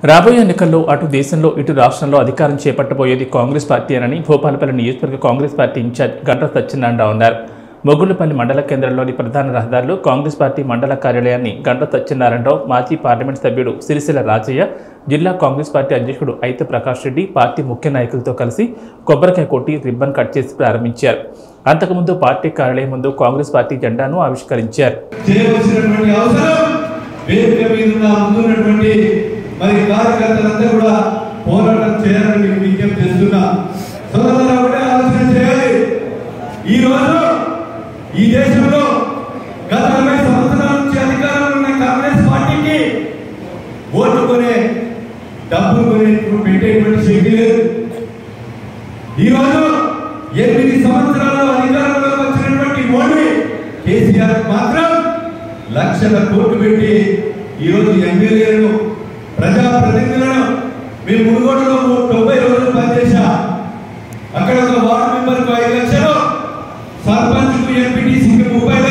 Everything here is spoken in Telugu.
రాబోయే ఎన్నికల్లో అటు దేశంలో ఇటు రాష్ట్రంలో అధికారం చేపట్టబోయేది కాంగ్రెస్ పార్టీనని భూపాలపల్లి నియోజకవర్గ కాంగ్రెస్ పార్టీ ఇన్ఛార్జ్ గంటా సత్యనారాయణ అన్నారు మొగుళ్లపల్లి మండల కేంద్రంలోని ప్రధాన రహదారిలో కాంగ్రెస్ పార్టీ మండల కార్యాలయాన్ని గంట సత్యనారాయణరావు మాజీ పార్లమెంట్ సభ్యుడు సిరిసిల్ల రాజయ్య జిల్లా కాంగ్రెస్ పార్టీ అధ్యక్షుడు అయితే ప్రకాష్ రెడ్డి పార్టీ ముఖ్య నాయకులతో కలిసి కొబ్బరికాయ కొట్టి రిబ్బన్ కట్ చేసి ప్రారంభించారు అంతకుముందు పార్టీ కార్యాలయం ముందు కాంగ్రెస్ పార్టీ జెండాను ఆవిష్కరించారు చేయవలసినటువంటి అవసరం వేదిక మీద ఉన్న ముందున్నటువంటి మరి కార్యకర్తలంతా కూడా పోరాటం చేయాలని మీకు విజ్ఞప్తి చేస్తున్నా సోదరులారా ఒకటే ఆలోచన చేయాలి ఈ రోజు ఈ దేశంలో గత అరవై సంవత్సరాల నుంచి అధికారంలో ఉన్న కాంగ్రెస్ పార్టీకి ఓట్లు కొనే డబ్బులు కొనే పెట్టేటువంటి శక్తి లేదు ఈ రోజు ఎనిమిది సంవత్సరాల్లో అధికారంలోకి వచ్చినటువంటి మోడీ కేసీఆర్ మాత్రం లక్షల కోట్లు పెట్టి ఈ రోజు ఎమ్మెల్యేలను ప్రజాప్రతినిధులను మేము మునుగోడులో తొంభై రోజులు పనిచేశా అక్కడ ఒక వార్డు మెంబర్కు ఐదు లక్షలు సర్పంచ్కు ఎంపీటీసీకి ముప్పై